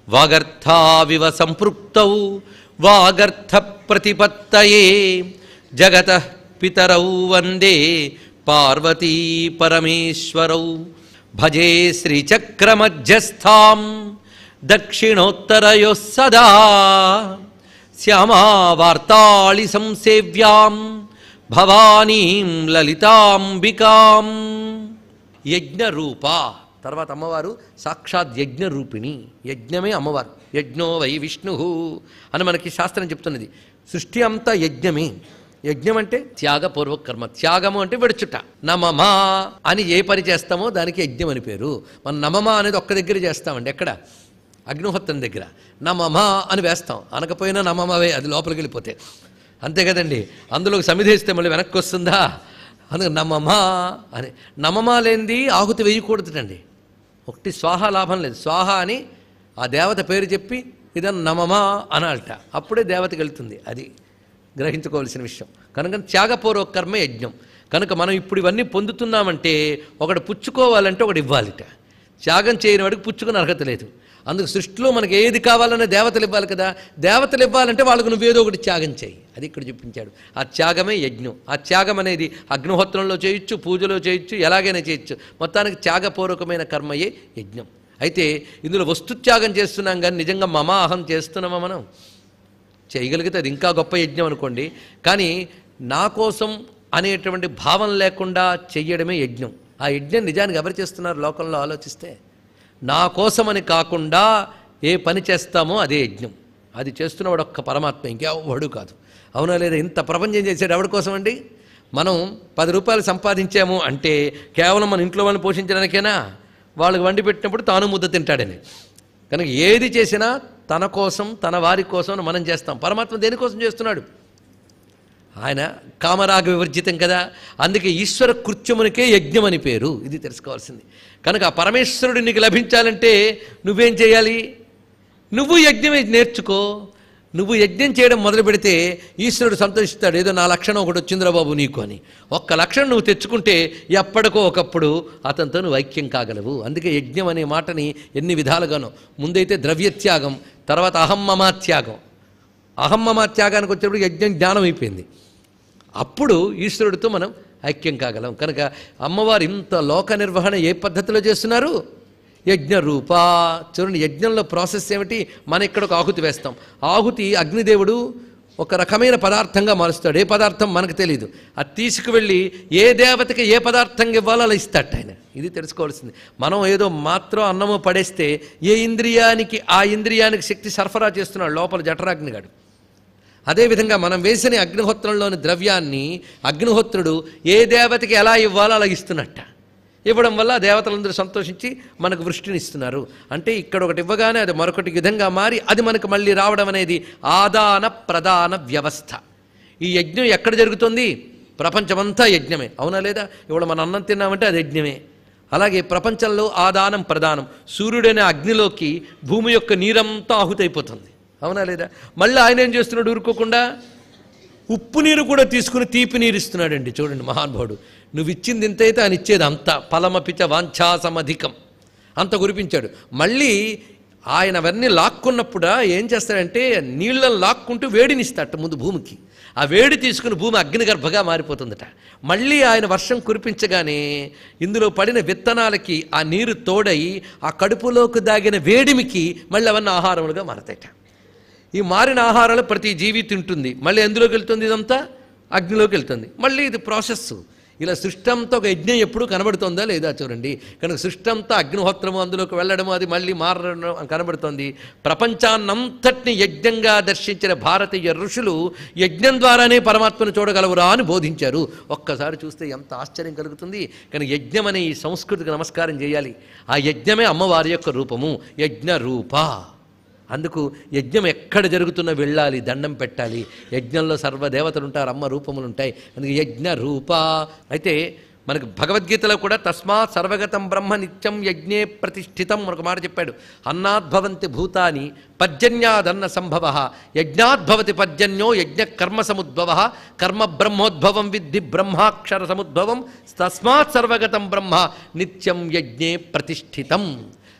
వాగర్థావివ సంపృక్తౌ వాగర్థ ప్రతిపత్తయే జగత పితరౌ వందే పార్వతీ పరమేశ్వరౌ భజే శ్రీచక్రమధ్యస్థాం దక్షిణోత్తరయో సదా శ్యామావార్తాళి సంసేవ్యాం భవానీం లలితాంబికాం యజ్ఞరూప తర్వాత అమ్మవారు సాక్షాత్ యజ్ఞరూపిణి యజ్ఞమే అమ్మవారు యజ్ఞో వై విష్ణు అని మనకి శాస్త్రం చెప్తున్నది సృష్టి అంతా యజ్ఞమే యజ్ఞం అంటే త్యాగపూర్వక కర్మ త్యాగము అంటే విడుచుట నమమా అని ఏ పని చేస్తామో దానికి యజ్ఞం అని పేరు మనం నమమా అనేది ఒక్క దగ్గర చేస్తామండి ఎక్కడ అగ్నిహోత్రం దగ్గర నమమా అని వేస్తాం అనకపోయినా నమమవే అది లోపలికి వెళ్ళిపోతే అంతే కదండి అందులోకి సమిధేస్తే మళ్ళీ వెనక్కి వస్తుందా అందుకు నమమా అని నమమా లేనిది ఆహుతి వేయకూడదుటండి ఒకటి స్వాహ లాభం లేదు స్వాహ అని ఆ దేవత పేరు చెప్పి ఇదన్న నమమా అనాలట అప్పుడే దేవతకి వెళ్తుంది అది గ్రహించుకోవాల్సిన విషయం కనుక త్యాగపూర్వక కర్మ యజ్ఞం కనుక మనం ఇప్పుడు ఇవన్నీ పొందుతున్నామంటే ఒకటి పుచ్చుకోవాలంటే ఒకటి ఇవ్వాలిట త్యాగం చేయని వాడికి పుచ్చుకుని అర్హత లేదు అందుకు సృష్టిలో మనకి ఏది కావాలన్నా దేవతలు ఇవ్వాలి కదా దేవతలు ఇవ్వాలంటే వాళ్ళకు నువ్వేదో ఒకటి త్యాగం చేయి అది ఇక్కడ చూపించాడు ఆ త్యాగమే యజ్ఞం ఆ త్యాగం అనేది అగ్నిహోత్రంలో చేయొచ్చు పూజలో చేయొచ్చు ఎలాగైనా చేయొచ్చు మొత్తానికి త్యాగపూర్వకమైన కర్మయే యజ్ఞం అయితే ఇందులో వస్తు త్యాగం చేస్తున్నాం కానీ నిజంగా మమాహం చేస్తున్నామా మనం చేయగలిగితే అది ఇంకా గొప్ప యజ్ఞం అనుకోండి కానీ నా కోసం అనేటువంటి భావం లేకుండా చెయ్యడమే యజ్ఞం ఆ యజ్ఞం నిజానికి ఎవరు చేస్తున్నారు లోకంలో ఆలోచిస్తే నా కోసమని కాకుండా ఏ పని చేస్తామో అదే యజ్ఞం అది చేస్తున్నవాడు ఒక్క పరమాత్మ ఇంకెవడు కాదు అవునా లేదా ఇంత ప్రపంచం చేసాడు ఎవడి కోసం అండి మనం పది రూపాయలు సంపాదించాము అంటే కేవలం మన ఇంట్లో వాళ్ళని పోషించడానికేనా వాళ్ళకి వండి పెట్టినప్పుడు తాను ముద్ద తింటాడని కనుక ఏది చేసినా తన కోసం తన వారి కోసం మనం చేస్తాం పరమాత్మ దేనికోసం చేస్తున్నాడు ఆయన కామరాగ వివర్జితం కదా అందుకే ఈశ్వర కృత్యమునికే యజ్ఞం అని పేరు ఇది తెలుసుకోవాల్సింది కనుక ఆ పరమేశ్వరుడు నీకు లభించాలంటే నువ్వేం చేయాలి నువ్వు యజ్ఞమే నేర్చుకో నువ్వు యజ్ఞం చేయడం మొదలు పెడితే ఈశ్వరుడు సంతోషిస్తాడు ఏదో నా లక్షణం ఒకటి వచ్చిందిరా బాబు నీకు అని ఒక్క లక్షణం నువ్వు తెచ్చుకుంటే ఎప్పటికో ఒకప్పుడు అతనితో నువ్వు ఐక్యం కాగలవు అందుకే యజ్ఞం అనే మాటని ఎన్ని విధాలుగానో ముందైతే ద్రవ్యత్యాగం తర్వాత అహమ్మమా త్యాగం అహమ్మమా త్యాగానికి వచ్చేప్పుడు యజ్ఞం జ్ఞానం అయిపోయింది అప్పుడు ఈశ్వరుడితో మనం ఐక్యం కాగలం కనుక అమ్మవారు ఇంత లోక నిర్వహణ ఏ పద్ధతిలో చేస్తున్నారు యజ్ఞ రూప చూడండి యజ్ఞంలో ప్రాసెస్ ఏమిటి మనం ఇక్కడ ఒక ఆహుతి వేస్తాం ఆహుతి అగ్నిదేవుడు ఒక రకమైన పదార్థంగా మారుస్తాడు ఏ పదార్థం మనకు తెలియదు అది తీసుకువెళ్ళి ఏ దేవతకి ఏ పదార్థం ఇవ్వాలో అలా ఇస్తాడు ఆయన ఇది తెలుసుకోవాల్సింది మనం ఏదో మాత్రం అన్నము పడేస్తే ఏ ఇంద్రియానికి ఆ ఇంద్రియానికి శక్తి సరఫరా చేస్తున్నాడు లోపల జఠరాగ్నిగాడు అదేవిధంగా మనం వేసిన అగ్నిహోత్రంలోని ద్రవ్యాన్ని అగ్నిహోత్రుడు ఏ దేవతకి ఎలా ఇవ్వాలో అలా ఇస్తున్నట్ట ఇవ్వడం వల్ల ఆ దేవతలందరూ సంతోషించి మనకు వృష్టిని ఇస్తున్నారు అంటే ఇక్కడ ఒకటి ఇవ్వగానే అది మరొకటి విధంగా మారి అది మనకు మళ్ళీ రావడం అనేది ఆదాన ప్రధాన వ్యవస్థ ఈ యజ్ఞం ఎక్కడ జరుగుతుంది ప్రపంచమంతా యజ్ఞమే అవునా లేదా ఇవాళ మనం అన్నం తిన్నామంటే అది యజ్ఞమే అలాగే ప్రపంచంలో ఆదానం ప్రధానం సూర్యుడైన అగ్నిలోకి భూమి యొక్క నీరంతా ఆహుతైపోతుంది అవునా లేదా మళ్ళీ ఆయన ఏం చేస్తున్నాడు ఊరుకోకుండా ఉప్పు నీరు కూడా తీసుకుని తీపి నీరు ఇస్తున్నాడండి చూడండి మహానుభావుడు నువ్వు ఇచ్చింది ఇంత అయితే ఆయన ఇచ్చేది అంత ఫలమపిచ వాంఛాసమధికం అంత కురిపించాడు మళ్ళీ ఆయన అవన్నీ లాక్కున్నప్పుడు ఏం చేస్తాడంటే నీళ్ళని లాక్కుంటూ వేడినిస్తాట ముందు భూమికి ఆ వేడి తీసుకుని భూమి అగ్నిగర్భగా మారిపోతుందట మళ్ళీ ఆయన వర్షం కురిపించగానే ఇందులో పడిన విత్తనాలకి ఆ నీరు తోడై ఆ కడుపులోకి దాగిన వేడిమికి మళ్ళీ అవన్నీ ఆహారములుగా మారతాయట ఈ మారిన ఆహారాలు ప్రతి జీవి తింటుంది మళ్ళీ ఎందులోకి వెళ్తుంది ఇదంతా అగ్నిలోకి వెళ్తుంది మళ్ళీ ఇది ప్రాసెస్ ఇలా సృష్టి అంతా ఒక యజ్ఞం ఎప్పుడు కనబడుతుందా లేదా చూడండి కనుక సృష్టి అంతా అగ్నిహోత్రము అందులోకి వెళ్ళడము అది మళ్ళీ మారడం కనబడుతోంది ప్రపంచాన్నంతటిని యజ్ఞంగా దర్శించిన భారతీయ ఋషులు యజ్ఞం ద్వారానే పరమాత్మను చూడగలవురా అని బోధించారు ఒక్కసారి చూస్తే ఎంత ఆశ్చర్యం కలుగుతుంది కానీ యజ్ఞం అనే ఈ సంస్కృతికి నమస్కారం చేయాలి ఆ యజ్ఞమే అమ్మవారి యొక్క రూపము యజ్ఞ రూప అందుకు యజ్ఞం ఎక్కడ జరుగుతున్నా వెళ్ళాలి దండం పెట్టాలి యజ్ఞంలో సర్వదేవతలు ఉంటారు అమ్మ రూపములు ఉంటాయి అందుకే యజ్ఞ రూప అయితే మనకు భగవద్గీతలో కూడా తస్మాత్ సర్వగతం బ్రహ్మ నిత్యం యజ్ఞే ప్రతిష్ఠితం ఒక మాట చెప్పాడు అన్నాద్భవంతి భూతాని పర్జన్యాదన్న సంభవ యజ్ఞాద్భవతి పర్జన్యో యజ్ఞ కర్మ సముద్భవ కర్మ బ్రహ్మోద్భవం విద్ధి బ్రహ్మాక్షర సముద్భవం తస్మాత్ సర్వగతం బ్రహ్మ నిత్యం యజ్ఞే ప్రతిష్ఠితం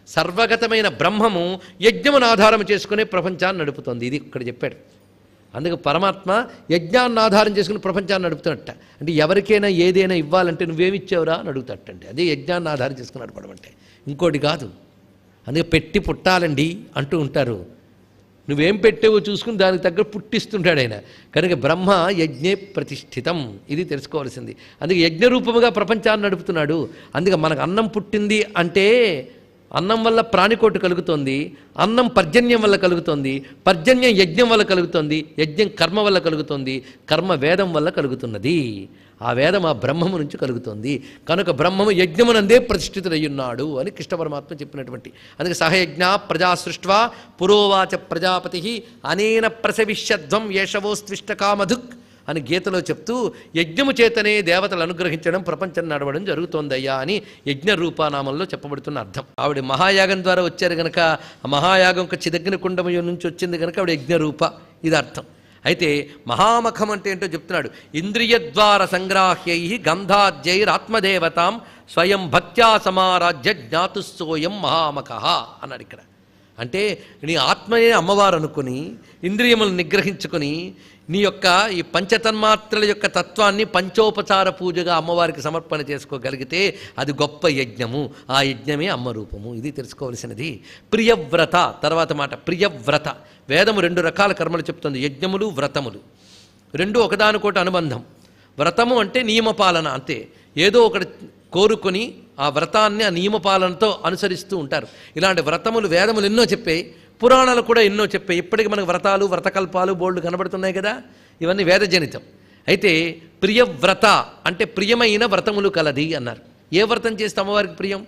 సర్వగతమైన బ్రహ్మము యజ్ఞమును ఆధారం చేసుకునే ప్రపంచాన్ని నడుపుతోంది ఇది ఇక్కడ చెప్పాడు అందుకే పరమాత్మ యజ్ఞాన్ని ఆధారం చేసుకుని ప్రపంచాన్ని నడుపుతున్నట్ట అంటే ఎవరికైనా ఏదైనా ఇవ్వాలంటే నువ్వేమిచ్చావురా అని అడుగుతాటండి అదే యజ్ఞాన్ని ఆధారం చేసుకుని నడపడం అంటే ఇంకోటి కాదు అందుకే పెట్టి పుట్టాలండి అంటూ ఉంటారు నువ్వేం పెట్టావో చూసుకుని దానికి తగ్గ పుట్టిస్తుంటాడు ఆయన కనుక బ్రహ్మ యజ్ఞే ప్రతిష్ఠితం ఇది తెలుసుకోవాల్సింది అందుకే యజ్ఞరూపముగా ప్రపంచాన్ని నడుపుతున్నాడు అందుకే మనకు అన్నం పుట్టింది అంటే అన్నం వల్ల ప్రాణికోటి కలుగుతోంది అన్నం పర్జన్యం వల్ల కలుగుతోంది పర్జన్యం యజ్ఞం వల్ల కలుగుతోంది యజ్ఞం కర్మ వల్ల కలుగుతోంది కర్మ వేదం వల్ల కలుగుతున్నది ఆ వేదం ఆ బ్రహ్మము నుంచి కలుగుతోంది కనుక బ్రహ్మము యజ్ఞమునందే ప్రతిష్ఠితుడయ్యున్నాడు అని కృష్ణ పరమాత్మ చెప్పినటువంటి అందుకే సహయజ్ఞ ప్రజా సృష్ట్వా పురోవాచ ప్రజాపతి అనేన ప్రసవిష్యధ్వం యేషవోస్త్విష్టకామధుక్ అని గీతలో చెప్తూ యజ్ఞము చేతనే దేవతలు అనుగ్రహించడం ప్రపంచం నడవడం జరుగుతోందయ్యా అని యజ్ఞ రూపానామంలో చెప్పబడుతున్న అర్థం ఆవిడ మహాయాగం ద్వారా వచ్చారు గనక ఆ మహాయాగం ఒక చిదగ్గిన కుండమయం నుంచి వచ్చింది గనక ఆవిడ యజ్ఞ రూప ఇది అర్థం అయితే మహామఖం అంటే ఏంటో చెప్తున్నాడు ఇంద్రియద్వార సంగ్రాహ్యై గంధాద్యైరాత్మదేవతాం స్వయం భక్త్యా సమారాజ్య జ్ఞాతుస్సోయం మహామఖ అన్నాడు ఇక్కడ అంటే నీ ఆత్మయే అమ్మవారు అనుకుని ఇంద్రియములను నిగ్రహించుకొని నీ యొక్క ఈ పంచతన్మాత్రల యొక్క తత్వాన్ని పంచోపచార పూజగా అమ్మవారికి సమర్పణ చేసుకోగలిగితే అది గొప్ప యజ్ఞము ఆ యజ్ఞమే అమ్మ రూపము ఇది తెలుసుకోవలసినది ప్రియవ్రత తర్వాత మాట ప్రియవ్రత వేదము రెండు రకాల కర్మలు చెప్తుంది యజ్ఞములు వ్రతములు రెండు ఒకదానికోటి అనుబంధం వ్రతము అంటే నియమపాలన అంతే ఏదో ఒకటి కోరుకొని ఆ వ్రతాన్ని ఆ నియమపాలనతో అనుసరిస్తూ ఉంటారు ఇలాంటి వ్రతములు వేదములు ఎన్నో చెప్పాయి పురాణాలు కూడా ఎన్నో చెప్పాయి ఇప్పటికి మనకు వ్రతాలు వ్రతకల్పాలు బోల్డ్ కనబడుతున్నాయి కదా ఇవన్నీ వేదజనితం అయితే ప్రియవ్రత అంటే ప్రియమైన వ్రతములు కలది అన్నారు ఏ వ్రతం చేస్తే అమ్మవారికి ప్రియం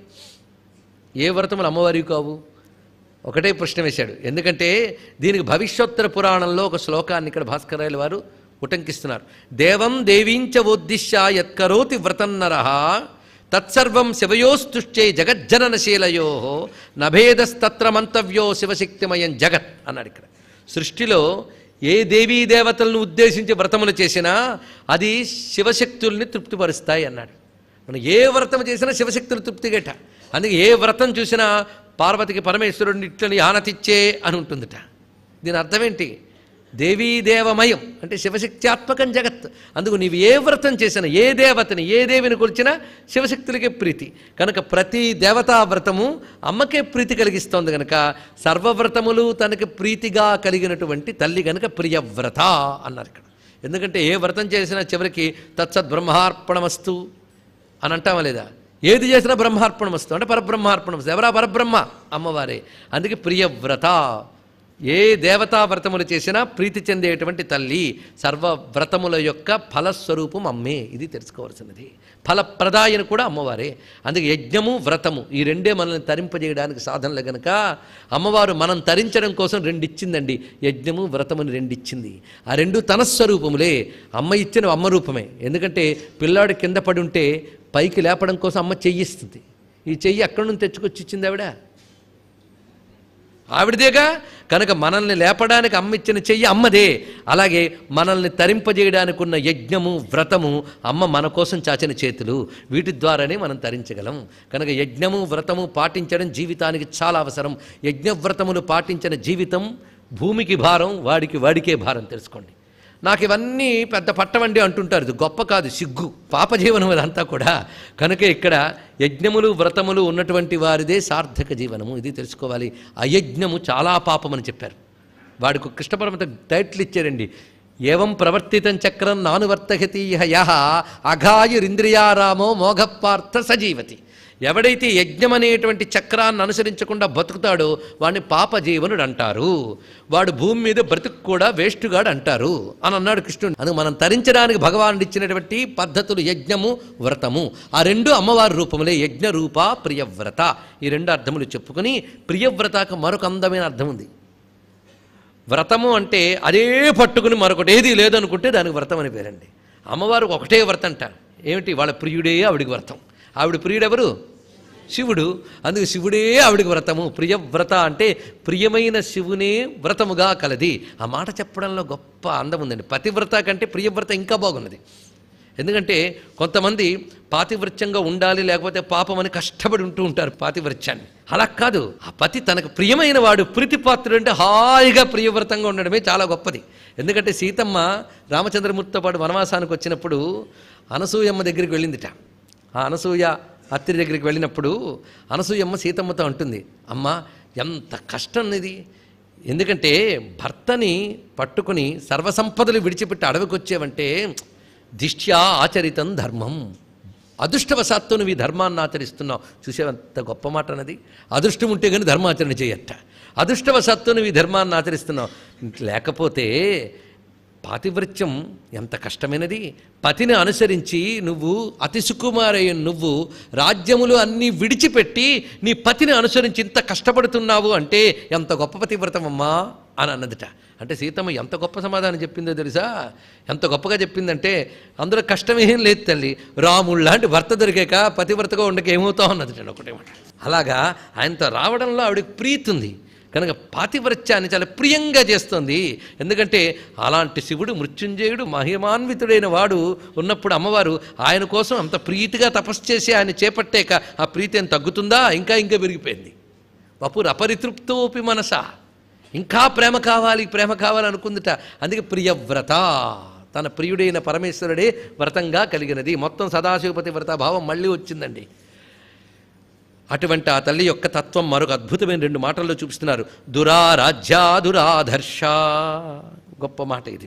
ఏ వ్రతములు అమ్మవారికి కావు ఒకటే ప్రశ్న వేశాడు ఎందుకంటే దీనికి భవిష్యోత్తర పురాణంలో ఒక శ్లోకాన్ని ఇక్కడ భాస్కరాయల వారు ఉటంకిస్తున్నారు దేవం దేవీంచ ఉద్దిశ్య యత్కరోతి వ్రతన్నర తత్సర్వం శివయోస్తుష్టే జగజ్జననశీలయో నభేదస్తత్ర మంతవ్యో శివశక్తిమయం జగత్ అన్నాడు ఇక్కడ సృష్టిలో ఏ దేవీ దేవతలను ఉద్దేశించి వ్రతములు చేసినా అది శివశక్తుల్ని తృప్తిపరుస్తాయి అన్నాడు మనం ఏ వ్రతం చేసినా శివశక్తులు తృప్తిగట అందుకే ఏ వ్రతం చూసినా పార్వతికి పరమేశ్వరుడిని ఇట్లని ఆనతిచ్చే అని ఉంటుందిట దీని అర్థం ఏంటి దేవీ దేవమయం అంటే శివశక్త్యాత్మకం జగత్ అందుకు నీవు ఏ వ్రతం చేసినా ఏ దేవతని ఏ దేవిని కొలిచినా శివశక్తులకే ప్రీతి కనుక ప్రతి దేవతా వ్రతము అమ్మకే ప్రీతి కలిగిస్తోంది కనుక సర్వవ్రతములు తనకి ప్రీతిగా కలిగినటువంటి తల్లి కనుక ప్రియవ్రత అన్నారు ఇక్కడ ఎందుకంటే ఏ వ్రతం చేసినా చివరికి తత్సత్ బ్రహ్మార్పణమస్తు అని అంటామా లేదా ఏది చేసినా బ్రహ్మార్పణం వస్తుంది అంటే పరబ్రహ్మార్పణం వస్తుంది ఎవరా పరబ్రహ్మ అమ్మవారే అందుకే ప్రియవ్రత ఏ దేవతా వ్రతములు చేసినా ప్రీతి చెందేటువంటి తల్లి సర్వ వ్రతముల యొక్క ఫలస్వరూపం అమ్మే ఇది తెలుసుకోవాల్సినది ఫలప్రదాయను కూడా అమ్మవారే అందుకే యజ్ఞము వ్రతము ఈ రెండే మనల్ని తరింపజేయడానికి సాధనలు గనక అమ్మవారు మనం తరించడం కోసం రెండు ఇచ్చిందండి యజ్ఞము వ్రతముని రెండు ఇచ్చింది ఆ రెండు తన స్వరూపములే అమ్మ ఇచ్చిన అమ్మ రూపమే ఎందుకంటే పిల్లాడు కింద పడి ఉంటే పైకి లేపడం కోసం అమ్మ చెయ్యిస్తుంది ఈ చెయ్యి ఎక్కడి నుంచి తెచ్చుకొచ్చి ఇచ్చింది ఆవిడ ఆవిడదేగా కనుక మనల్ని లేపడానికి అమ్మ ఇచ్చిన చెయ్యి అమ్మదే అలాగే మనల్ని తరింపజేయడానికి ఉన్న యజ్ఞము వ్రతము అమ్మ మన కోసం చాచిన చేతులు వీటి ద్వారానే మనం తరించగలం కనుక యజ్ఞము వ్రతము పాటించడం జీవితానికి చాలా అవసరం యజ్ఞవ్రతములు పాటించిన జీవితం భూమికి భారం వాడికి వాడికే భారం తెలుసుకోండి నాకు ఇవన్నీ పెద్ద పట్టవండి అంటుంటారు ఇది గొప్ప కాదు సిగ్గు పాప జీవనం ఇదంతా కూడా కనుక ఇక్కడ యజ్ఞములు వ్రతములు ఉన్నటువంటి వారిదే సార్థక జీవనము ఇది తెలుసుకోవాలి అయజ్ఞము చాలా పాపమని చెప్పారు వాడికి కృష్ణ పరమత టైటిల్ ఇచ్చారండి ఏవం ప్రవర్తితం చక్రం నానువర్తహతి యహ అఘాయురింద్రియారామో మోఘపార్థ సజీవతి ఎవడైతే యజ్ఞం అనేటువంటి చక్రాన్ని అనుసరించకుండా బతుకుతాడో వాడిని పాపజీవనుడు అంటారు వాడు భూమి మీద బ్రతుకు కూడా వేస్టుగాడు అంటారు అని అన్నాడు కృష్ణుడు అందుకు మనం తరించడానికి భగవానుడు ఇచ్చినటువంటి పద్ధతులు యజ్ఞము వ్రతము ఆ రెండు అమ్మవారి రూపములే యజ్ఞ రూప ప్రియవ్రత ఈ రెండు అర్థములు చెప్పుకొని ప్రియవ్రతకు మరొక అందమైన అర్థం ఉంది వ్రతము అంటే అదే పట్టుకుని మరొకటి ఏది లేదనుకుంటే దానికి వ్రతం అని పేరండి అమ్మవారు ఒకటే వ్రతం అంట ఏమిటి వాళ్ళ ప్రియుడే ఆవిడికి వ్రతం ఆవిడ ప్రియుడెవరు శివుడు అందుకు శివుడే ఆవిడికి వ్రతము ప్రియవ్రత అంటే ప్రియమైన శివునే వ్రతముగా కలది ఆ మాట చెప్పడంలో గొప్ప అందం ఉందండి పతివ్రత కంటే ప్రియవ్రత ఇంకా బాగున్నది ఎందుకంటే కొంతమంది పాతివృత్యంగా ఉండాలి లేకపోతే పాపం అని కష్టపడి ఉంటూ ఉంటారు పాతివృత్యాన్ని అలా కాదు ఆ పతి తనకు ప్రియమైన వాడు ప్రీతిపాత్రుడు అంటే హాయిగా ప్రియవ్రతంగా ఉండడమే చాలా గొప్పది ఎందుకంటే సీతమ్మ రామచంద్రమూర్తితో పాటు వనవాసానికి వచ్చినప్పుడు అనసూయమ్మ దగ్గరికి వెళ్ళిందిట ఆ అనసూయ అత్తిరి దగ్గరికి వెళ్ళినప్పుడు అనసూయమ్మ సీతమ్మతో అంటుంది అమ్మ ఎంత కష్టం ఇది ఎందుకంటే భర్తని పట్టుకుని సర్వసంపదలు విడిచిపెట్టి అడవికి వచ్చేవంటే దిష్ట్యా ఆచరితం ధర్మం అదృష్టవశాత్తు నువ్వు ఈ ధర్మాన్ని ఆచరిస్తున్నావు చూసేవంత గొప్ప మాట అన్నది అదృష్టం ఉంటే కానీ ధర్మాచరణ చేయట అదృష్టవశాత్తు నువ్వు ఈ ధర్మాన్ని ఆచరిస్తున్నావు లేకపోతే పాతివృత్యం ఎంత కష్టమైనది పతిని అనుసరించి నువ్వు అతి సుకుమారయ్య నువ్వు రాజ్యములు అన్నీ విడిచిపెట్టి నీ పతిని అనుసరించి ఇంత కష్టపడుతున్నావు అంటే ఎంత గొప్ప పతివ్రతమమ్మా అని అన్నదిట అంటే సీతమ్మ ఎంత గొప్ప సమాధానం చెప్పిందో తెలుసా ఎంత గొప్పగా చెప్పిందంటే అందులో కష్టమేం లేదు తల్లి రాముడు లాంటి భర్త దొరికాక పతివ్రతగా ఉండక ఏమవుతావు అన్నదిట ఒకటే మాట అలాగా ఆయనతో రావడంలో ఆవిడకి ప్రీతి ఉంది కనుక పాతివ్రత్యాన్ని చాలా ప్రియంగా చేస్తుంది ఎందుకంటే అలాంటి శివుడు మృత్యుంజయుడు మహిమాన్వితుడైన వాడు ఉన్నప్పుడు అమ్మవారు ఆయన కోసం అంత ప్రీతిగా తపస్సు చేసి ఆయన చేపట్టాక ఆ ప్రీతి ఏం తగ్గుతుందా ఇంకా ఇంకా పెరిగిపోయింది వపుర్ అపరితృప్తోపి మనస ఇంకా ప్రేమ కావాలి ప్రేమ కావాలి అనుకుందిట అందుకే ప్రియవ్రత తన ప్రియుడైన పరమేశ్వరుడే వ్రతంగా కలిగినది మొత్తం సదాశివపతి వ్రత భావం మళ్ళీ వచ్చిందండి అటువంటి ఆ తల్లి యొక్క తత్వం మరొక అద్భుతమైన రెండు మాటల్లో చూపిస్తున్నారు దురారాధ్య దురాధర్ష గొప్ప మాట ఇది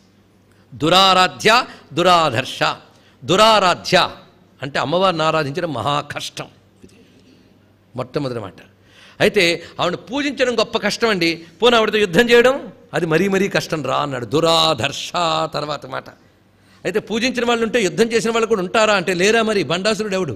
దురారాధ్య దురాధర్ష దురారాధ్య అంటే అమ్మవారిని ఆరాధించడం మహా కష్టం ఇది మొట్టమొదటి మాట అయితే ఆవిడ పూజించడం గొప్ప కష్టం అండి పోనీ ఆవిడతో యుద్ధం చేయడం అది మరీ మరీ కష్టం రా అన్నాడు దురాధర్ష తర్వాత మాట అయితే పూజించిన వాళ్ళు ఉంటే యుద్ధం చేసిన వాళ్ళు కూడా ఉంటారా అంటే లేరా మరి బండాసురుడు ఎవడు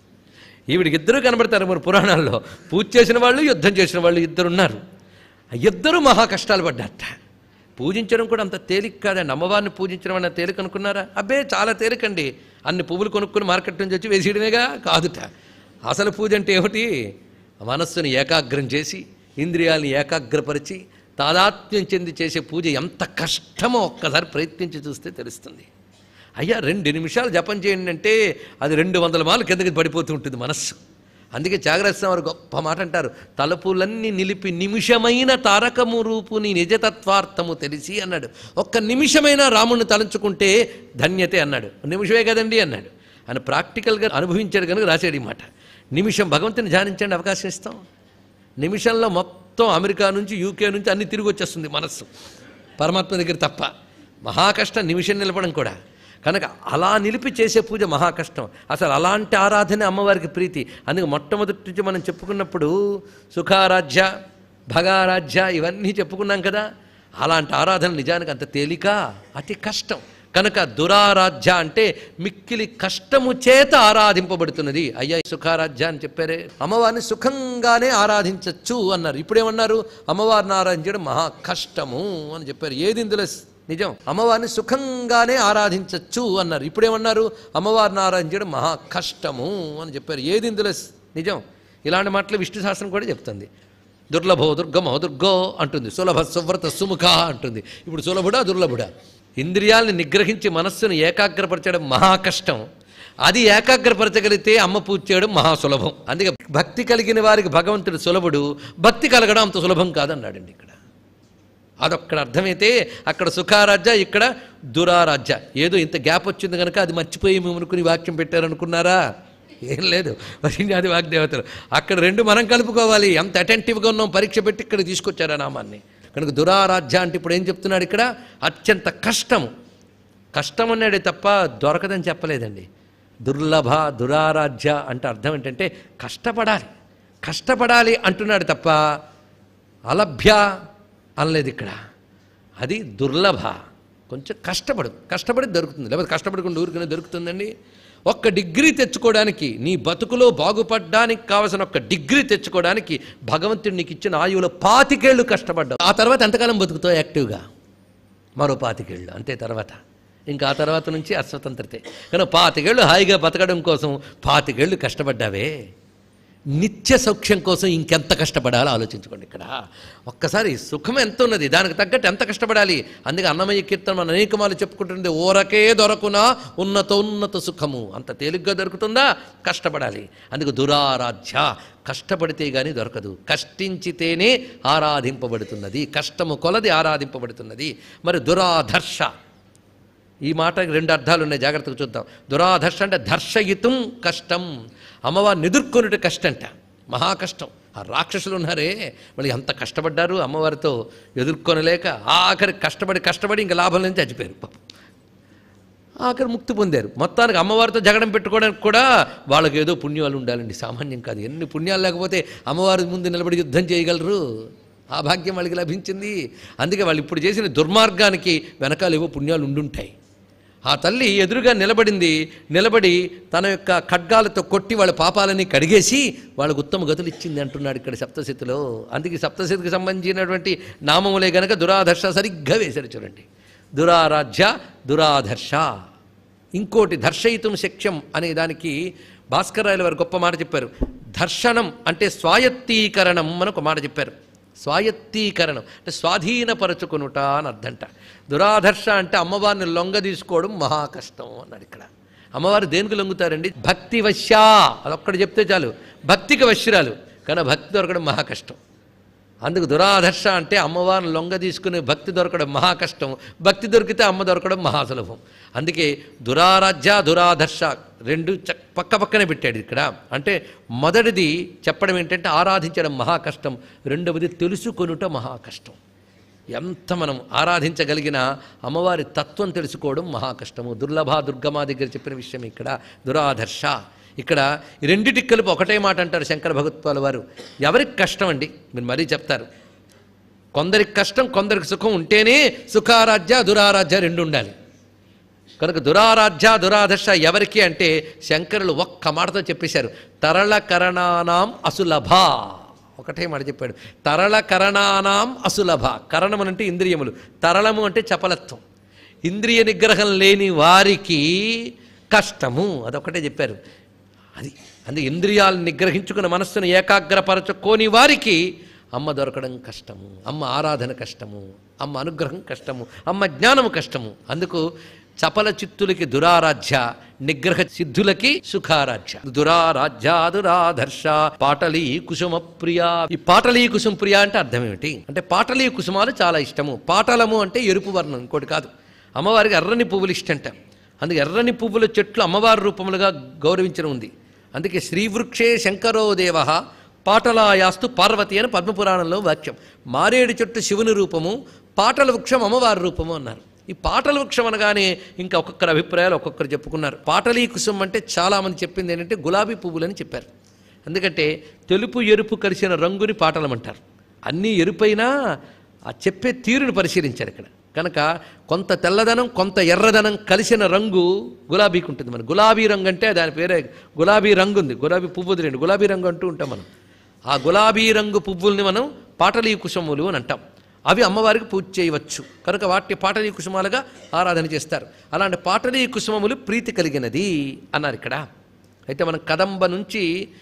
ఈవిడికి ఇద్దరు కనబడతారు మరి పురాణాల్లో పూజ చేసిన వాళ్ళు యుద్ధం చేసిన వాళ్ళు ఇద్దరు ఉన్నారు ఆ ఇద్దరు మహా కష్టాలు పడ్డారట పూజించడం కూడా అంత తేలిక కాదండి అమ్మవారిని పూజించడం అన్న తేలిక అనుకున్నారా అబ్బే చాలా తేలికండి అన్ని పువ్వులు కొనుక్కుని మార్కెట్ నుంచి వచ్చి వేసేయడమేగా కాదుట అసలు పూజ అంటే ఏమిటి మనస్సుని ఏకాగ్రం చేసి ఇంద్రియాలను ఏకాగ్రపరిచి తాదాత్మ్యం చెంది చేసే పూజ ఎంత కష్టమో ఒక్కసారి ప్రయత్నించి చూస్తే తెలుస్తుంది అయ్యా రెండు నిమిషాలు జపం చేయండి అంటే అది రెండు వందల మార్లు కిందకి పడిపోతూ ఉంటుంది మనస్సు అందుకే త్యాగరాజస్వామి వారు గొప్ప మాట అంటారు తలుపులన్నీ నిలిపి నిమిషమైన తారకము రూపుని నిజతత్వార్థము తెలిసి అన్నాడు ఒక్క నిమిషమైన రాముడిని తలంచుకుంటే ధన్యతే అన్నాడు నిమిషమే కదండి అన్నాడు ఆయన ప్రాక్టికల్గా అనుభవించాడు కనుక రాశాడు ఈ మాట నిమిషం భగవంతుని ధ్యానించండి అవకాశం ఇస్తాం నిమిషంలో మొత్తం అమెరికా నుంచి యూకే నుంచి అన్ని తిరిగి వచ్చేస్తుంది మనస్సు పరమాత్మ దగ్గర తప్ప మహా కష్టం నిమిషం నిలపడం కూడా కనుక అలా నిలిపి చేసే పూజ మహా కష్టం అసలు అలాంటి ఆరాధన అమ్మవారికి ప్రీతి అందుకే మొట్టమొదటి నుంచి మనం చెప్పుకున్నప్పుడు సుఖారాధ్య భగారాధ్య ఇవన్నీ చెప్పుకున్నాం కదా అలాంటి ఆరాధన నిజానికి అంత తేలిక అతి కష్టం కనుక దురారాధ్య అంటే మిక్కిలి కష్టము చేత ఆరాధింపబడుతున్నది అయ్యా ఈ సుఖారాధ్య అని చెప్పారే అమ్మవారిని సుఖంగానే ఆరాధించచ్చు అన్నారు ఇప్పుడేమన్నారు అమ్మవారిని ఆరాధించడం మహా కష్టము అని చెప్పారు ఏది ఇందులో నిజం అమ్మవారిని సుఖంగానే ఆరాధించచ్చు అన్నారు ఇప్పుడేమన్నారు అమ్మవారిని ఆరాధించడం మహా కష్టము అని చెప్పారు ఏది ఇందులో నిజం ఇలాంటి మాటలు విష్ణు శాస్త్రం కూడా చెప్తుంది దుర్లభో దుర్గమో దుర్గో అంటుంది సులభ సువ్రత సుముఖ అంటుంది ఇప్పుడు సులభుడా దుర్లభుడా ఇంద్రియాలను నిగ్రహించి మనస్సును ఏకాగ్రపరచడం మహా కష్టం అది ఏకాగ్రపరచగలిగితే అమ్మ పూజ చేయడం మహా సులభం అందుకే భక్తి కలిగిన వారికి భగవంతుడు సులభుడు భక్తి కలగడం అంత సులభం కాదన్నాడండి ఇక్కడ అదొక్కడ అర్థమైతే అక్కడ సుఖారాధ్య ఇక్కడ దురారాధ్య ఏదో ఇంత గ్యాప్ వచ్చింది కనుక అది మర్చిపోయి మేము అనుకుని వాక్యం పెట్టారనుకున్నారా ఏం లేదు వరింజాది వాగ్దేవతలు అక్కడ రెండు మనం కలుపుకోవాలి ఎంత అటెంటివ్గా ఉన్నాం పరీక్ష పెట్టి ఇక్కడ తీసుకొచ్చారు ఆ నామాన్ని కనుక దురారాధ్య అంటే ఇప్పుడు ఏం చెప్తున్నాడు ఇక్కడ అత్యంత కష్టము కష్టం అన్నాడే తప్ప దొరకదని చెప్పలేదండి దుర్లభ దురారాధ్య అంటే అర్థం ఏంటంటే కష్టపడాలి కష్టపడాలి అంటున్నాడు తప్ప అలభ్య అనలేదు ఇక్కడ అది దుర్లభ కొంచెం కష్టపడు కష్టపడి దొరుకుతుంది లేకపోతే కష్టపడకుండా ఊరికనే దొరుకుతుందండి ఒక్క డిగ్రీ తెచ్చుకోవడానికి నీ బతుకులో బాగుపడడానికి కావలసిన ఒక్క డిగ్రీ తెచ్చుకోవడానికి భగవంతుడు నీకు ఇచ్చిన ఆయువులో పాతికేళ్ళు కష్టపడ్డావు ఆ తర్వాత ఎంతకాలం బతుకుతావు యాక్టివ్గా మరో పాతికేళ్ళు అంతే తర్వాత ఇంకా ఆ తర్వాత నుంచి అస్వతంత్రతే కానీ పాతికేళ్ళు హాయిగా బతకడం కోసం పాతికేళ్ళు కష్టపడ్డావే నిత్య సౌఖ్యం కోసం ఇంకెంత కష్టపడాలో ఆలోచించుకోండి ఇక్కడ ఒక్కసారి సుఖం ఎంత ఉన్నది దానికి తగ్గట్టు ఎంత కష్టపడాలి అందుకే అన్నమయ్య కీర్తన మన అనేకమాలు చెప్పుకుంటుంది ఓరకే దొరకునా ఉన్నతోన్నత సుఖము అంత తేలిగ్గా దొరుకుతుందా కష్టపడాలి అందుకు దురారాధ్య కష్టపడితే గాని దొరకదు కష్టించితేనే ఆరాధింపబడుతున్నది కష్టము కొలది ఆరాధింపబడుతున్నది మరి దురాధర్ష ఈ మాటకి రెండు అర్థాలు ఉన్నాయి జాగ్రత్తగా చూద్దాం దురాధర్ష అంటే ధర్షయితం కష్టం అమ్మవారిని ఎదుర్కొనుట కష్టంట మహా కష్టం ఆ రాక్షసులు ఉన్నారే మళ్ళీ అంత కష్టపడ్డారు అమ్మవారితో ఎదుర్కొనలేక ఆఖరి కష్టపడి కష్టపడి ఇంకా లాభం లేని చచ్చిపోయారు పాపం. ఆఖరి ముక్తి పొందారు మొత్తానికి అమ్మవారితో జగడం పెట్టుకోవడానికి కూడా వాళ్ళకి ఏదో పుణ్యాలు ఉండాలండి సామాన్యం కాదు ఎన్ని పుణ్యాలు లేకపోతే అమ్మవారి ముందు నిలబడి యుద్ధం చేయగలరు ఆ భాగ్యం వాళ్ళకి లభించింది అందుకే వాళ్ళు ఇప్పుడు చేసిన దుర్మార్గానికి వెనకాల ఏవో పుణ్యాలు ఉండుంటాయి ఆ తల్లి ఎదురుగా నిలబడింది నిలబడి తన యొక్క ఖడ్గాలతో కొట్టి వాళ్ళ పాపాలని కడిగేసి వాళ్ళకు ఉత్తమ గతులు ఇచ్చింది అంటున్నాడు ఇక్కడ సప్తశతిలో అందుకే సప్తశతికి సంబంధించినటువంటి నామములే గనక దురాధర్ష సరిగ్గా వేశారు చూడండి దురారాధ్య దురాధర్ష ఇంకోటి దర్శయితం శక్యం అనే దానికి భాస్కరాయల వారు గొప్ప మాట చెప్పారు దర్శనం అంటే స్వాయత్తీకరణం అని ఒక మాట చెప్పారు స్వాయత్తీకరణం అంటే స్వాధీనపరచుకునుట అని అర్థంట దురాధర్ష అంటే అమ్మవారిని లొంగ తీసుకోవడం మహా కష్టం అన్నాడు ఇక్కడ అమ్మవారు దేనికి లొంగుతారండి భక్తి వశ్యా అదొక్కటి చెప్తే చాలు భక్తికి వశ్యురాలు కానీ భక్తి దొరకడం మహా కష్టం అందుకు దురాధర్ష అంటే అమ్మవారిని లొంగ తీసుకునే భక్తి దొరకడం మహా కష్టం భక్తి దొరికితే అమ్మ దొరకడం మహా సులభం అందుకే దురారాధ్య దురాధర్ష రెండు చ- పక్క పక్కనే పెట్టాడు ఇక్కడ అంటే మొదటిది చెప్పడం ఏంటంటే ఆరాధించడం మహా కష్టం రెండవది తెలుసుకొనుట మహా కష్టం ఎంత మనం ఆరాధించగలిగిన అమ్మవారి తత్వం తెలుసుకోవడం మహా కష్టము దుర్లభ దుర్గమా దగ్గర చెప్పిన విషయం ఇక్కడ దురాధర్ష ఇక్కడ ఈ రెండిటికి కలిపి ఒకటే మాట అంటారు శంకర భగవత్పాల వారు ఎవరికి కష్టం అండి మీరు మరీ చెప్తారు కొందరికి కష్టం కొందరికి సుఖం ఉంటేనే సుఖారాధ్య దురారాధ్య రెండు ఉండాలి కనుక దురారాధ్య దురాధర్ష ఎవరికి అంటే శంకరులు ఒక్క మాటతో చెప్పేశారు తరళకరణానాం అసులభ ఒకటే మాట చెప్పాడు తరళకరణానాం అసులభ కరణం అంటే ఇంద్రియములు తరళము అంటే చపలత్వం ఇంద్రియ నిగ్రహం లేని వారికి కష్టము అదొకటే చెప్పారు అది అందుకే ఇంద్రియాలను నిగ్రహించుకున్న మనస్సును ఏకాగ్రపరచుకోని వారికి అమ్మ దొరకడం కష్టము అమ్మ ఆరాధన కష్టము అమ్మ అనుగ్రహం కష్టము అమ్మ జ్ఞానము కష్టము అందుకు చపల చిత్తులకి దురారాధ్య నిగ్రహ సిద్ధులకి సుఖారాధ్య దురారాధ్య దురాధర్ష పాటలీ కుసుమ ప్రియ ఈ పాటలీ కుసుమ ప్రియ అంటే అర్థం ఏమిటి అంటే పాటలీ కుసుమాలు చాలా ఇష్టము పాటలము అంటే ఎరుపు వర్ణం ఇంకోటి కాదు అమ్మవారికి ఎర్రని పువ్వులు ఇష్టంట అందుకే ఎర్రని పువ్వుల చెట్లు అమ్మవారి రూపములుగా గౌరవించడం ఉంది అందుకే శ్రీవృక్షే శంకరో దేవ పాటలాయాస్తు పార్వతి అని పద్మపురాణంలో వాక్యం మారేడు చెట్టు శివుని రూపము పాటల వృక్షం అమ్మవారి రూపము అన్నారు ఈ పాటల వృక్షం అనగానే ఇంకా ఒక్కొక్కరి అభిప్రాయాలు ఒక్కొక్కరు చెప్పుకున్నారు పాటలీ కుసుం అంటే చాలామంది చెప్పింది ఏంటంటే గులాబీ పువ్వులని చెప్పారు ఎందుకంటే తెలుపు ఎరుపు కలిసిన రంగుని పాటలమంటారు అన్నీ ఎరుపైనా ఆ చెప్పే తీరుని పరిశీలించారు ఇక్కడ కనుక కొంత తెల్లదనం కొంత ఎర్రదనం కలిసిన రంగు గులాబీకి ఉంటుంది మన గులాబీ రంగు అంటే దాని పేరే గులాబీ రంగు ఉంది గులాబీ పువ్వుది రెండు గులాబీ రంగు అంటూ ఉంటాం మనం ఆ గులాబీ రంగు పువ్వుల్ని మనం పాటలీ కుసుములు అని అంటాం అవి అమ్మవారికి పూజ చేయవచ్చు కనుక వాటి పాటలీ కుసుమాలుగా ఆరాధన చేస్తారు అలాంటి పాటలీ కుసుమములు ప్రీతి కలిగినది అన్నారు ఇక్కడ అయితే మనం కదంబ నుంచి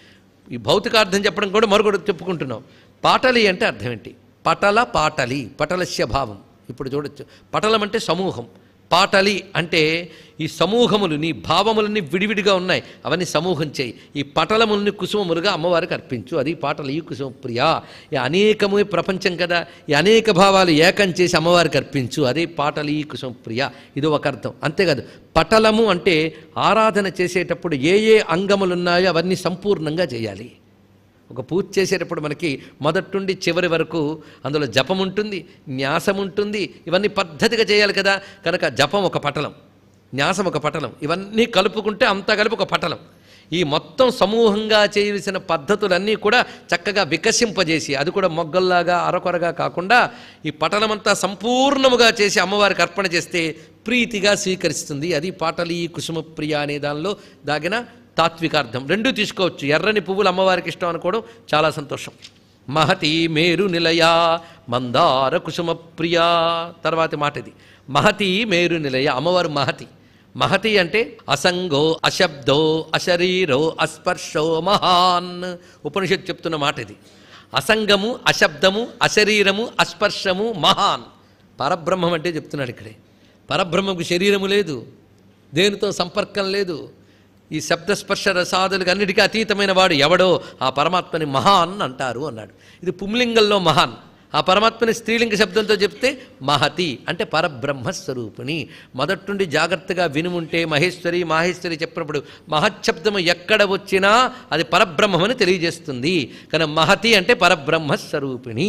ఈ భౌతికార్థం చెప్పడం కూడా మరొకటి చెప్పుకుంటున్నాం పాటలి అంటే అర్థం ఏంటి పటల పాటలి పటలస్య భావం ఇప్పుడు చూడొచ్చు పటలం అంటే సమూహం పాటలి అంటే ఈ సమూహములు నీ భావములన్నీ విడివిడిగా ఉన్నాయి అవన్నీ సమూహం చేయి ఈ పటలములని కుసుమములుగా అమ్మవారికి అర్పించు అది పాటలు ఈ కుసుమ ప్రియా ఈ అనేకము ప్రపంచం కదా ఈ అనేక భావాలు ఏకం చేసి అమ్మవారికి అర్పించు అదే పాటలు ఈ కుసుమ ప్రియా ఇది ఒక అర్థం అంతేకాదు పటలము అంటే ఆరాధన చేసేటప్పుడు ఏ ఏ అంగములు ఉన్నాయో అవన్నీ సంపూర్ణంగా చేయాలి ఒక పూజ చేసేటప్పుడు మనకి మొదటి నుండి చివరి వరకు అందులో జపం ఉంటుంది న్యాసం ఉంటుంది ఇవన్నీ పద్ధతిగా చేయాలి కదా కనుక జపం ఒక పటలం న్యాసం ఒక పటలం ఇవన్నీ కలుపుకుంటే అంతా కలిపి ఒక పటలం ఈ మొత్తం సమూహంగా చేయవలసిన పద్ధతులన్నీ కూడా చక్కగా వికసింపజేసి అది కూడా మొగ్గల్లాగా అరకొరగా కాకుండా ఈ పటలమంతా సంపూర్ణముగా చేసి అమ్మవారికి అర్పణ చేస్తే ప్రీతిగా స్వీకరిస్తుంది అది పాటలీ కుసుమ ప్రియ అనే దానిలో దాగిన తాత్వికార్థం రెండూ తీసుకోవచ్చు ఎర్రని పువ్వులు అమ్మవారికి ఇష్టం అనుకోవడం చాలా సంతోషం మహతి మేరు నిలయ మందార కుసుమ ప్రియ తర్వాతి మాట ఇది మహతి మేరు నిలయ అమ్మవారు మహతి మహతి అంటే అసంగో అశబ్దో అశరీరో అస్పర్శో మహాన్ ఉపనిషత్తు చెప్తున్న మాట ఇది అసంగము అశబ్దము అశరీరము అస్పర్శము మహాన్ పరబ్రహ్మం అంటే చెప్తున్నాడు ఇక్కడే పరబ్రహ్మకు శరీరము లేదు దేనితో సంపర్కం లేదు ఈ శబ్దస్పర్శ రసాదులకు అన్నిటికీ అతీతమైన వాడు ఎవడో ఆ పరమాత్మని మహాన్ అంటారు అన్నాడు ఇది పుంలింగంలో మహాన్ ఆ పరమాత్మని స్త్రీలింగ శబ్దంతో చెప్తే మహతి అంటే పరబ్రహ్మ స్వరూపిణి మొదటి నుండి జాగ్రత్తగా వినుముంటే మహేశ్వరి మాహేశ్వరి చెప్పినప్పుడు మహశబ్దము ఎక్కడ వచ్చినా అది పరబ్రహ్మమని తెలియజేస్తుంది కానీ మహతి అంటే పరబ్రహ్మ స్వరూపిణి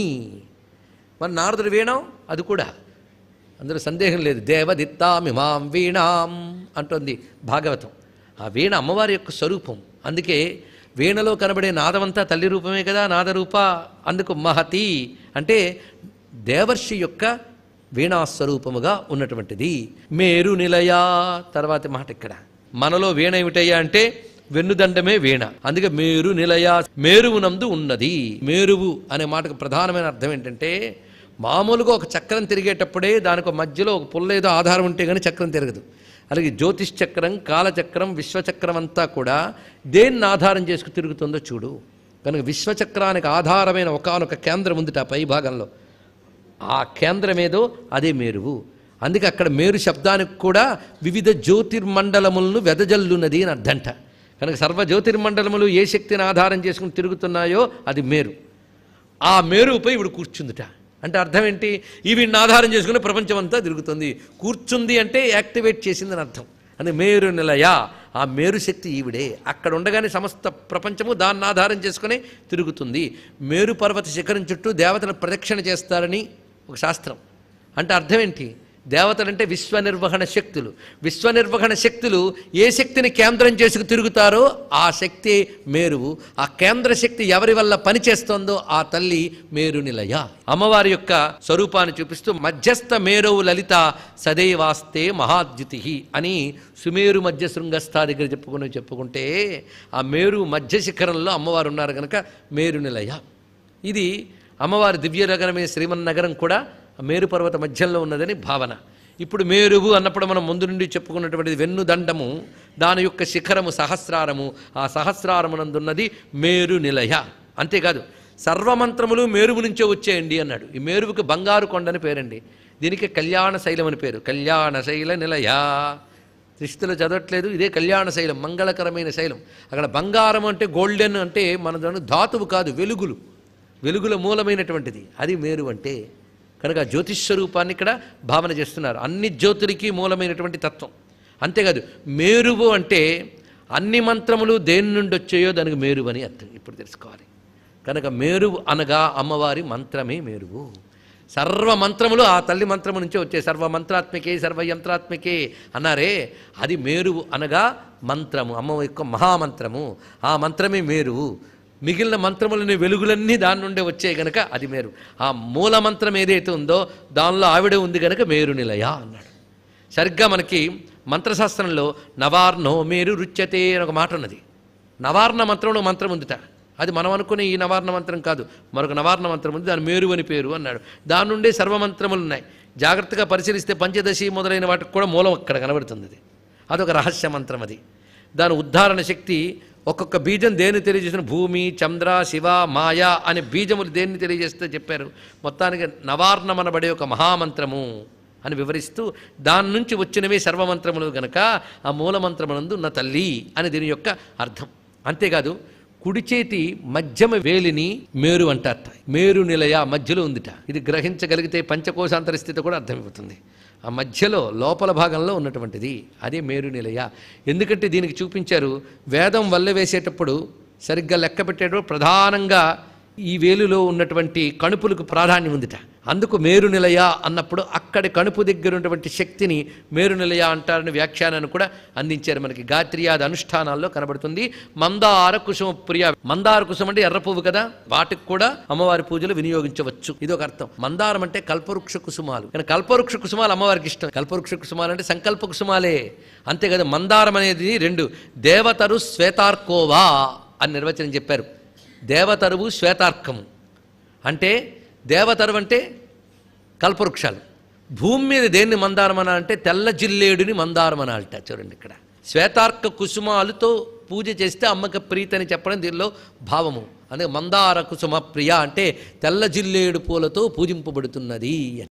మరి నారదుడు వీణం అది కూడా అందులో సందేహం లేదు దేవదిత్తామిమాం వీణాం అంటోంది భాగవతం ఆ వీణ అమ్మవారి యొక్క స్వరూపం అందుకే వీణలో కనబడే నాదమంతా తల్లి రూపమే కదా నాదరూప అందుకు మహతి అంటే దేవర్షి యొక్క వీణాస్వరూపముగా ఉన్నటువంటిది మేరు నిలయ తర్వాతి మాట ఇక్కడ మనలో వీణ ఏమిటయ్యా అంటే వెన్నుదండమే వీణ అందుకే మేరు నిలయ మేరువునందు ఉన్నది మేరువు అనే మాటకు ప్రధానమైన అర్థం ఏంటంటే మామూలుగా ఒక చక్రం తిరిగేటప్పుడే దానికి ఒక మధ్యలో ఒక పుల్ల ఏదో ఆధారం ఉంటే కానీ చక్రం తిరగదు అలాగే జ్యోతిష్ చక్రం కాలచక్రం విశ్వచక్రం అంతా కూడా దేన్ని ఆధారం చేసుకు తిరుగుతుందో చూడు కనుక విశ్వచక్రానికి ఆధారమైన ఒకానొక కేంద్రం ఉంది ఆ పై భాగంలో ఆ కేంద్రమేదో అదే మేరువు అందుకే అక్కడ మేరు శబ్దానికి కూడా వివిధ జ్యోతిర్మండలములను వెదజల్లున్నది అని అర్థంట కనుక సర్వ జ్యోతిర్మండలములు ఏ శక్తిని ఆధారం చేసుకుని తిరుగుతున్నాయో అది మేరు ఆ మేరుపై ఇవిడు కూర్చుందిట అంటే అర్థం ఏంటి ఈ వీడిని ఆధారం చేసుకుని ప్రపంచం అంతా తిరుగుతుంది కూర్చుంది అంటే యాక్టివేట్ చేసిందని అర్థం అని మేరు నిలయ ఆ మేరు శక్తి ఈవిడే అక్కడ ఉండగానే సమస్త ప్రపంచము దాన్ని ఆధారం చేసుకుని తిరుగుతుంది మేరు పర్వత శిఖరం చుట్టూ దేవతలు ప్రదక్షిణ చేస్తారని ఒక శాస్త్రం అంటే అర్థం ఏంటి దేవతలంటే విశ్వ నిర్వహణ శక్తులు విశ్వ నిర్వహణ శక్తులు ఏ శక్తిని కేంద్రం చేసుకు తిరుగుతారో ఆ శక్తి మేరువు ఆ కేంద్ర శక్తి ఎవరి వల్ల పనిచేస్తోందో ఆ తల్లి మేరు నిలయ అమ్మవారి యొక్క స్వరూపాన్ని చూపిస్తూ మధ్యస్థ మేరువు లలిత సదైవాస్తే మహాద్యుతి అని సుమేరు మధ్య శృంగస్థ దగ్గర చెప్పుకుని చెప్పుకుంటే ఆ మేరు మధ్య శిఖరంలో అమ్మవారు ఉన్నారు కనుక మేరు నిలయ ఇది అమ్మవారి దివ్యనగరమే శ్రీమన్నగరం కూడా ఆ మేరు పర్వత మధ్యంలో ఉన్నదని భావన ఇప్పుడు మేరువు అన్నప్పుడు మనం ముందు నుండి చెప్పుకున్నటువంటిది వెన్నుదండము దాని యొక్క శిఖరము సహస్రారము ఆ సహస్రారమునందున్నది మేరు నిలయ అంతేకాదు సర్వమంత్రములు మేరువు నుంచే వచ్చేయండి అన్నాడు ఈ మేరువుకి బంగారు కొండని పేరండి దీనికి కళ్యాణ శైలం అని పేరు కళ్యాణ శైల నిలయ దృష్టిలో చదవట్లేదు ఇదే కళ్యాణ శైలం మంగళకరమైన శైలం అక్కడ బంగారం అంటే గోల్డెన్ అంటే మన దాని ధాతువు కాదు వెలుగులు వెలుగుల మూలమైనటువంటిది అది మేరు అంటే కనుక ఆ జ్యోతిష్స్వరూపాన్ని ఇక్కడ భావన చేస్తున్నారు అన్ని జ్యోతులకి మూలమైనటువంటి తత్వం అంతేకాదు మేరువు అంటే అన్ని మంత్రములు దేని నుండి వచ్చాయో దానికి మేరువు అని అర్థం ఇప్పుడు తెలుసుకోవాలి కనుక మేరువు అనగా అమ్మవారి మంత్రమే మేరువు సర్వ మంత్రములు ఆ తల్లి మంత్రము నుంచే వచ్చాయి సర్వ మంత్రాత్మికే సర్వ యంత్రాత్మికే అన్నారే అది మేరువు అనగా మంత్రము అమ్మ యొక్క మహామంత్రము ఆ మంత్రమే మేరువు మిగిలిన మంత్రములని వెలుగులన్నీ దాని నుండే వచ్చాయి గనక అది మేరు ఆ మూల మంత్రం ఏదైతే ఉందో దానిలో ఆవిడ ఉంది గనక మేరు నిలయ అన్నాడు సరిగ్గా మనకి మంత్రశాస్త్రంలో నవార్ణో మేరు రుచ్యతే అని ఒక మాట ఉన్నది నవార్ణ మంత్రంలో మంత్రం ఉందిట అది మనం అనుకునే ఈ నవార్ణ మంత్రం కాదు మరొక నవార్ణ మంత్రం ఉంది దాని మేరు అని పేరు అన్నాడు దాని నుండే సర్వమంత్రములు ఉన్నాయి జాగ్రత్తగా పరిశీలిస్తే పంచదశి మొదలైన వాటికి కూడా మూలం అక్కడ కనబడుతుంది అది అదొక రహస్య మంత్రం అది దాని ఉద్ధారణ శక్తి ఒక్కొక్క బీజం దేన్ని తెలియజేసిన భూమి చంద్ర శివ మాయ అనే బీజములు దేన్ని తెలియజేస్తే చెప్పారు మొత్తానికి నవార్ణమనబడే ఒక మహామంత్రము అని వివరిస్తూ దాని నుంచి వచ్చినవే సర్వమంత్రములు గనక ఆ మూలమంత్రమునందు ఉన్న తల్లి అని దీని యొక్క అర్థం అంతేకాదు కుడి చేతి మధ్యమ వేలిని మేరు అంటారట మేరు నిలయ మధ్యలో ఉందిట ఇది గ్రహించగలిగితే పంచకోశాంతర స్థితి కూడా అర్థమైపోతుంది ఆ మధ్యలో లోపల భాగంలో ఉన్నటువంటిది అదే మేరు నిలయ ఎందుకంటే దీనికి చూపించారు వేదం వల్ల వేసేటప్పుడు సరిగ్గా లెక్క పెట్టేటప్పుడు ప్రధానంగా ఈ వేలులో ఉన్నటువంటి కణుపులకు ప్రాధాన్యం ఉందిట అందుకు మేరు నిలయ అన్నప్పుడు అక్కడి కణుపు దగ్గర ఉన్నటువంటి శక్తిని మేరు నిలయ అంటారని వ్యాఖ్యానాన్ని కూడా అందించారు మనకి గాత్రియాది అనుష్ఠానాల్లో కనబడుతుంది మందార కుసుమ ప్రియ మందార కుసుమ అంటే ఎర్ర పువ్వు కదా వాటికి కూడా అమ్మవారి పూజలు వినియోగించవచ్చు ఇది ఒక అర్థం మందారం అంటే కల్పవృక్ష కుసుమాలు కానీ కల్పవృక్ష కుసుమాలు అమ్మవారికి ఇష్టం కల్పవృక్ష కుసుమాలు అంటే సంకల్ప కుసుమాలే అంతే కదా మందారం అనేది రెండు దేవతరు శ్వేతార్కోవా అని నిర్వచనం చెప్పారు దేవతరువు శ్వేతార్కము అంటే దేవతరువు అంటే కల్పవృక్షాలు భూమి మీద దేన్ని మందారం అనాలంటే తెల్ల జిల్లేడుని మందారం అనాలట చూడండి ఇక్కడ శ్వేతార్క కుసుమాలతో పూజ చేస్తే అమ్మకి ప్రీతి అని చెప్పడం దీనిలో భావము అదే మందార కుసుమ ప్రియ అంటే తెల్ల జిల్లేడు పూలతో పూజింపబడుతున్నది అని